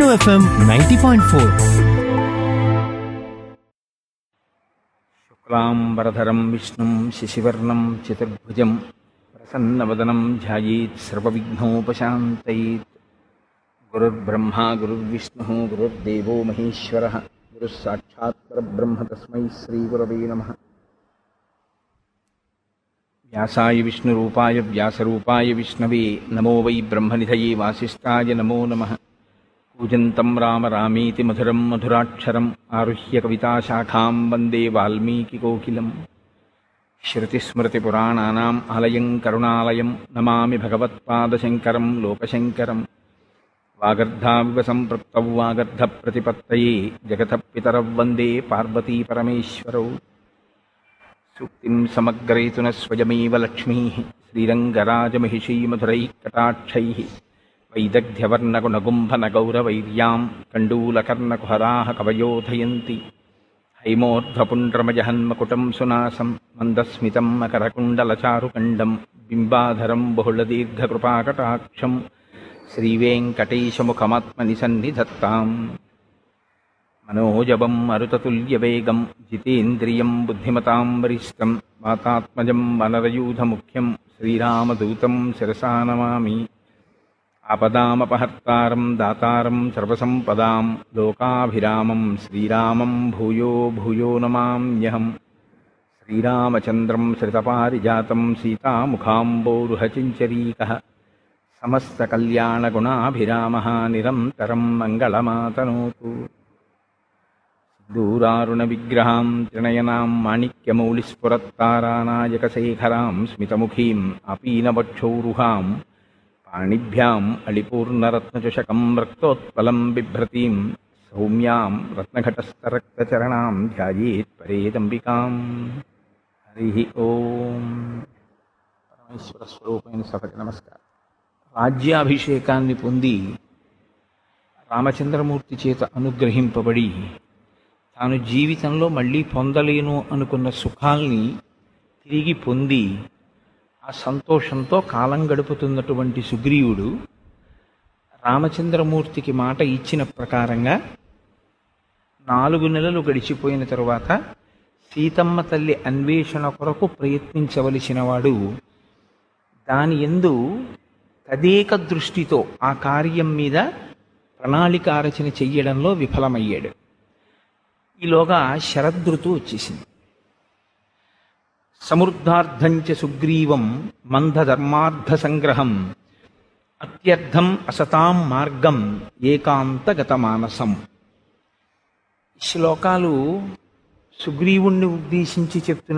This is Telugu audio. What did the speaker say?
ఎఫ్ఎం నైంటీ పాయింట్ ఫోర్ శుక్లాంబరధరం విష్ణుం శశివర్ణం చతుర్భుజం ప్రసన్నవదనం ధ్యాయేత్ సర్వవిఘ్నోపశాంతయేత్ గురుర్బ్రహ్మా గురుర్విష్ణుः గురుర్దేవో మహేశ్వరः గురుः సాక్షాత్ పరబ్రహ్మ తస్మై శ్రీగురవే నమः వ్యాసాయ విష్ణురూపాయ వ్యాసరూపాయ విష్ణవే నమో వై బ్రహ్మనిధయే వాసిష్ఠాయ నమో నమః కూజంతం రామ రామేతి మధురం మధురాక్షరం ఆరుహ్య కవితాశాఖాం వందే వాల్మీకికోకిలం శృతిస్మృతిపురాణానాం ఆలయం కరుణాలయం నమామి భగవత్పాదశంకరం లోకశంకరం వాగర్ధావివ సంపృక్తౌ వాగర్ధప్రతిపత్తయే జగతః పితరౌ వందే పార్వతీపరమేశ్వరౌ సూక్తిం సమగ్రయతున స్వయమేవ లక్ష్మీः శ్రీరంగరాజమహిషీమధురైः కటాక్షైः వైదగ్ధ్యవర్ణగుణగుంభనగౌరవైర్యాం కండూలకర్ణకుహరాः కవయోధయంతి హైమోర్ధ్వపుండ్రమజహన్మకుటం సునాసం మందస్మితం మకరకుండలచారుకండం బింబాధరం బహుళదీర్ఘకృపాకటాక్షం శ్రీవేంకటేశముఖమాత్మని సన్నిధత్తాం మనోజవం మరుతతుల్యవేగం జితేంద్రియం బుద్ధిమతాం వరిష్టం వాతాత్మజం వనరయూధముఖ్యం శ్రీరామదూతం శిరసా నమామి ఆపదామపహర్తారం దాతారం సర్వసంపదాం లోకాభిరామం శ్రీరామం భూయో భూయో నమామ్యహం శ్రీరామచంద్రం శ్రితపారిజాతం సీతాముఖాంబోరుహచించరీకः సమస్తకల్యాణగుణాభిరామः నిరంతరం మంగళమాతనోతు దూరారుణవిగ్రహాం త్రినయనాం మాణిక్యమౌళిస్ఫురత్తారానాయకశేఖరాం స్మితముఖీం ఆపీనవక్షౌరుహాం పాణిభ్యాం అళిపూర్ణరత్నచషకం రక్తోత్పలం బిభ్రతీం సౌమ్యాం రత్నఘటస్థరక్తచరణాం ధ్యాయేత్ పరేదంబికాం హరి ఓం పరమేశ్వర స్వరూపమైన సభకి నమస్కారం రాజ్యాభిషేకాన్ని పొంది రామచంద్రమూర్తి చేత అనుగ్రహింపబడి తాను జీవితంలో మళ్ళీ పొందలేను అనుకున్న సుఖాల్ని తిరిగి పొంది ఆ సంతోషంతో కాలం గడుపుతున్నటువంటి సుగ్రీవుడు రామచంద్రమూర్తికి మాట ఇచ్చిన ప్రకారంగా నాలుగు నెలలు గడిచిపోయిన తరువాత సీతమ్మ తల్లి అన్వేషణ కొరకు ప్రయత్నించవలసిన వాడు దాని ఎందు తదేక దృష్టితో ఆ కార్యం మీద ప్రణాళిక రచన చెయ్యడంలో విఫలమయ్యాడు ఈలోగా శరదృతు వచ్చేసింది సమృద్ధార్థంచ సుగ్రీవం మందధర్మార్థ సంగ్రహం అత్యర్థం అసతాం మార్గం ఏకాంతగత మానసం శ్లోకాలు సుగ్రీవుణ్ణి ఉద్దేశించి చెప్తున్న